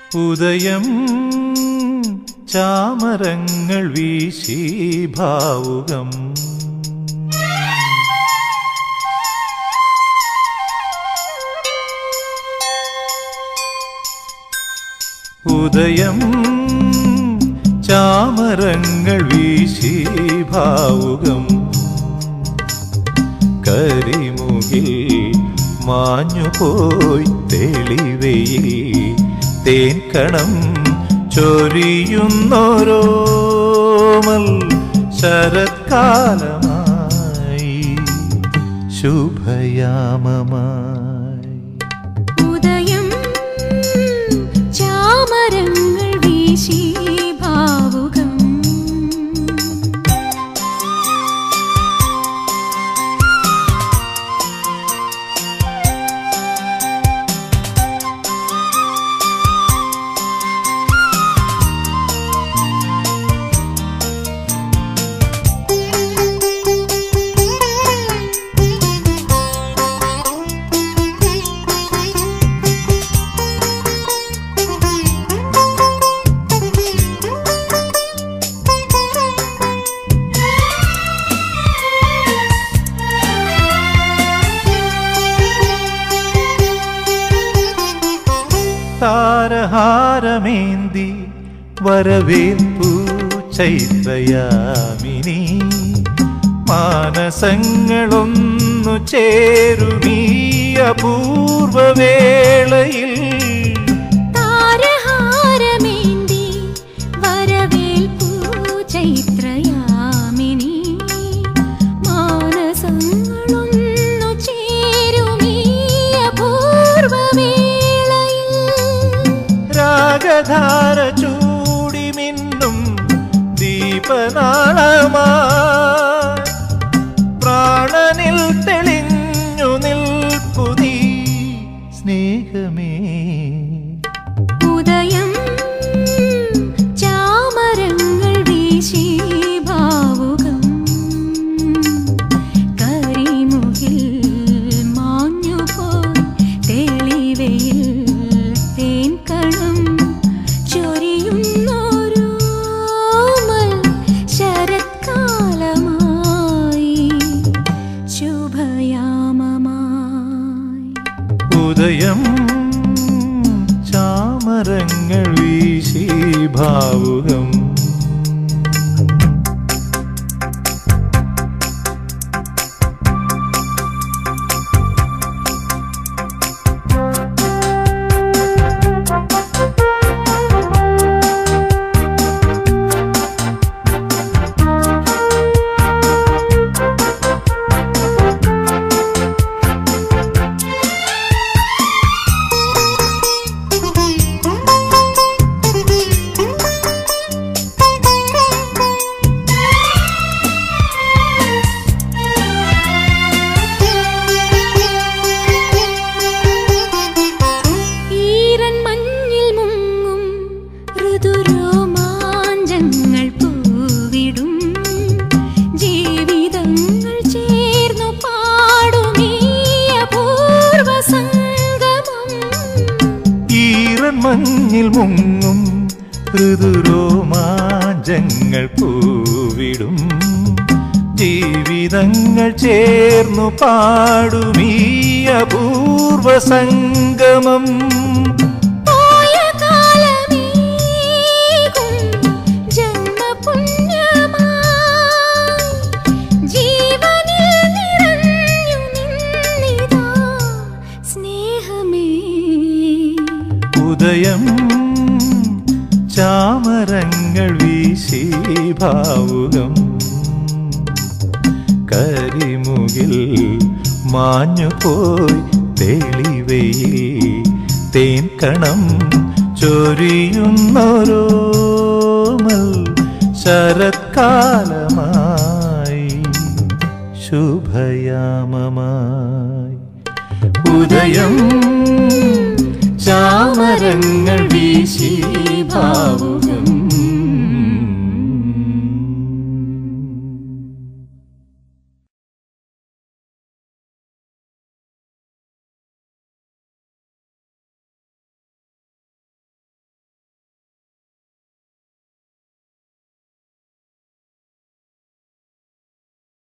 ഉദയം ചാമരങ്ങൾ വീശി ഭാവുകം ഉദയം ചാമരങ്ങൾ വീശി ഭാവുകം കരിമുകിൽ മാഞ്ഞുപോയി തെളിവയിൽ തേൻകണം ചൊരിയുന്നോരോമൽ ശരത്കാലമായി ശുഭയാമമായി ഉദയം ചാമരങ്ങൾ വീശി ഭാവുകം താരഹാരമേന്തി വരവേൽപ്പു ചൈത്രയാമിനി മാനസങ്ങളൊന്നു ചേരുമീ അപൂർവവേളയിൽ താരഹാരമേന്തി വരവേൽപ്പൂ ചൈത്രയാമിനി മാനസങ്ങളൊന്നു ചേരുമീ അപൂർവവേളയിൽ രാഗധാര ചൂടി മിന്നും ദീപനാളമായി പ്രാണനിൽ തെളിഞ്ഞു നിൽപ്പു നീ സ്നേഹമേ ഉദയം ചാമരങ്ങൾ വീശി ഭാവുകം കരിമുകിൽ മാഞ്ഞുപോയി തെളിവയിൽ തേൻകണം ചൊരിയുന്നോരോമൽ ശരത്കാലമായി ശുഭയാമമായി ഉദയം ചാമരങ്ങൾ വീശി ഭാവുകം ഈരൻ മഞ്ഞിൽ മുങ്ങും ഋതുരോമാഞ്ചങ്ങൾ പൂവിടും ജീവിതങ്ങൾ ചേർന്നു പാടുമീ അപൂർവ സംഗമം ഈറൻ മഞ്ഞിൽ മുങ്ങും ഋതുരോമാഞ്ചങ്ങൾ പൂവിടും ജീവിതങ്ങൾ ചേർന്നു പാടുമീ അപൂർവ സംഗമം പോയ കാലമേകും ജന്മപുണ്യമായി ജീവനിൽ നിറഞ്ഞു നിന്നിതാ സ്നേഹമേ ഉദയം ചാമരങ്ങൾ വീശി ഭാവുകം കരിമുകിൽ മാഞ്ഞുപോയി തെളിവയിൽ തേൻകണം ചൊരിയുന്നോരോമൽ ശരത്കാലമായി ശുഭയാമമായി ഉദയം ചാമരങ്ങൾ വീശി ഭാവുക